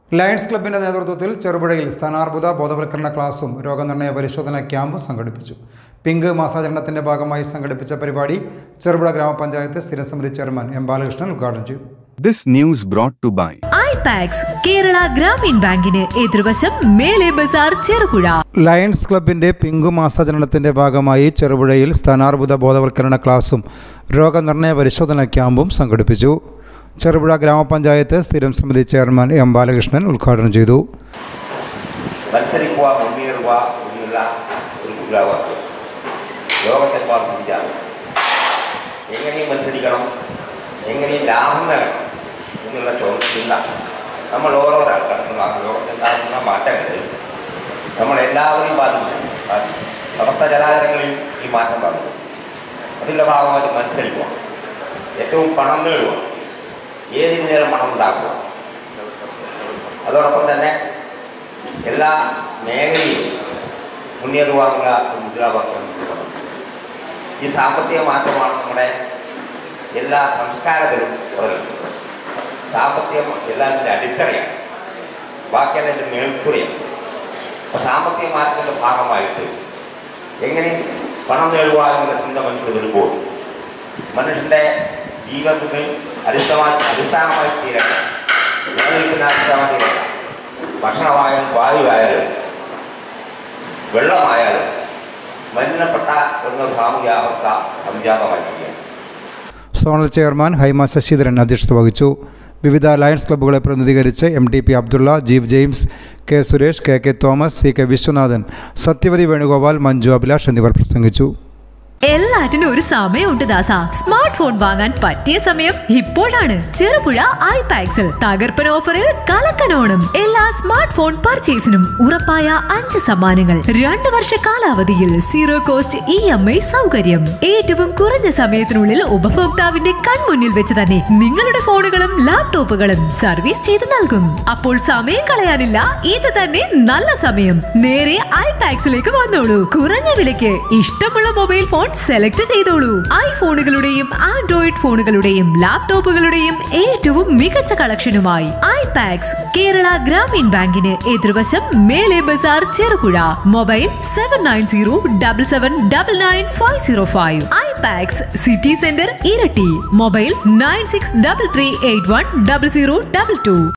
Lions ക്ലബിന്റെ നേതൃത്വത്തിൽ ചെറുപുഴയിൽ സ്ഥാനാർബുദ ബോധവൽക്കരണ ക്ലാസും രോഗനിർണയ പരിശോധന ക്യാമ്പും സംഘടിപ്പിച്ചു പിങ്ക് മാസാചരണത്തിന്റെ ഭാഗമായി സംഘടിപ്പിച്ച പരിപാടി ചെറുപുഴ ഗ്രാമപഞ്ചായത്ത് സ്ഥിരസമിതി ചെയർമാൻ എം ബാലകൃഷ്ണൻ ഉദ്ഘാടനം ചെയ്തു This news brought to by ഐപാക്സ് കേരള ഗ്രാമീൺ ബാങ്കിന് എതിർവശം മേലെ ബസാർ ചെറുപുഴ ലയൺസ് ക്ലബിന്റെ പിങ്കു മാസാചരണത്തിന്റെ ഭാഗമായി ചെറുപുഴയിൽ സ്ഥാനാർബുദ ബോധവൽക്കരണ ക്ലാസും രോഗനിർണയ പരിശോധന ക്യാമ്പും സംഘടിപ്പിച്ചു ചെറുപുഴ ഗ്രാമപഞ്ചായത്ത് സ്ഥിരം സമിതി ചെയർമാൻ എം ബാലകൃഷ്ണൻ ഉദ്ഘാടനം ചെയ്തു മത്സരിക്കുക മുന്നേറുക എന്നുള്ള ഒരു മുദ്രാവാക്യം ലോകത്തെപ്പാട് ചിന്തിക്കാറ് എങ്ങനെയും മത്സരിക്കണം എങ്ങനെയും ലാഭം നേടണം എന്നുള്ള ചോ ചിന്ത നമ്മൾ ഓരോരാൾ കടക്കുന്ന ലോകത്തുണ്ടാകുന്ന മാറ്റങ്ങളിൽ നമ്മളെല്ലാവരെയും ബാധിക്കും ബാധിക്കും. സമസ്ത ജലാചരങ്ങളിൽ ഈ മാറ്റം ബാധിക്കും അതിൻ്റെ ഭാഗമായിട്ട് മത്സരിക്കുക ഏറ്റവും പണം നേടുക ഏതിന് നേരം പണം ഉണ്ടാക്കുക അതോടൊപ്പം തന്നെ എല്ലാ മേഖലയിലും മുന്നേറുവാനുള്ള ഒരു മുദ്രാവാക്യം കൊടുക്കണം. ഈ സാമ്പത്തിക മാറ്റമാണ് നമ്മുടെ എല്ലാ സംസ്കാരത്തിലും ഉറങ്ങുന്നത് സാമ്പത്തികം എല്ലാത്തിൻ്റെ അടിത്തറയാണ് ബാക്കിയെല്ലാം ഇതിൻ്റെ മേൽക്കുറിയാണ് അപ്പോൾ സാമ്പത്തിക മാറ്റത്തിൻ്റെ ഭാഗമായിട്ട് എങ്ങനെ പണം നേടുക എന്നുള്ള ചിന്ത മനുഷ്യർ വരുമ്പോൾ മനുഷ്യൻ്റെ ജീവിതത്തിന് അടിസ്ഥാന അടിസ്ഥാനമായി തീരട്ടെ നിലനിൽക്കുന്ന അടിസ്ഥാനമായി തീരട്ടെ ഭക്ഷണമായാലും വായുവായാലും വെള്ളമായാലും മലിനപ്പെട്ട എന്ന സാമൂഹ്യ അവസ്ഥ സംജാതമായിരിക്കുകയാണ് സോണൽ ചെയർമാൻ ഹൈമ ശശിധരൻ അധ്യക്ഷത വഹിച്ചു വിവിധ ലയൺസ് ക്ലബ്ബുകളെ പ്രതിനിധീകരിച്ച് M T P Abdulla Jeev James K Suresh K K Thomas C K Viswanathan Sathyavathi Venugopal Manju Abhilash എന്നിവർ പ്രസംഗിച്ചു എല്ലാറ്റിനും ഒരു സമയമുണ്ട് ദാസ സ്മാർട്ട് ഫോൺ വാങ്ങാൻ പറ്റിയ സമയം ഇപ്പോഴാണ് ചെറുപുഴ ഐപാക്സിൽ തകർപ്പൻ ഓഫറിൽ കലക്കനോണം എല്ലാ സ്മാർട്ട് ഫോൺ പർച്ചേസിനും ഉറപ്പായ അഞ്ച് സമ്മാനങ്ങൾ രണ്ട് വർഷ കാലാവധിയിൽ zero cost E M I സൗകര്യം ഏറ്റവും കുറഞ്ഞ സമയത്തിനുള്ളിൽ ഉപഭോക്താവിന്റെ കൺമുന്നിൽ വെച്ച് തന്നെ നിങ്ങളുടെ ഫോണുകളും ലാപ്ടോപ്പുകളും സർവീസ് ചെയ്ത് നൽകും അപ്പോൾ സമയം കളയാനില്ല ഇത് തന്നെ നല്ല സമയം നേരെ ഐപാക്സിലേക്ക് വന്നോളൂ കുറഞ്ഞ വിലയ്ക്ക് ഇഷ്ടമുള്ള മൊബൈൽ ഫോൺ സെലക്ട് ചെയ്തോളൂ ഐഫോണുകളുടെയും ആൻഡ്രോയിഡ് ഫോണുകളുടെയും ലാപ്ടോപ്പുകളുടെയും ഏറ്റവും മികച്ച കളക്ഷനുമായി ഐപാക്സ് കേരള ഗ്രാമീൺ ബാങ്കിന് എതിർവശം Mele Bazar Cherupuzha mobile seven nine zero double seven double nine five zero five ഐപാക്സ് സിറ്റി സെന്റർ ഇരട്ടി mobile nine six double three eight one double zero double to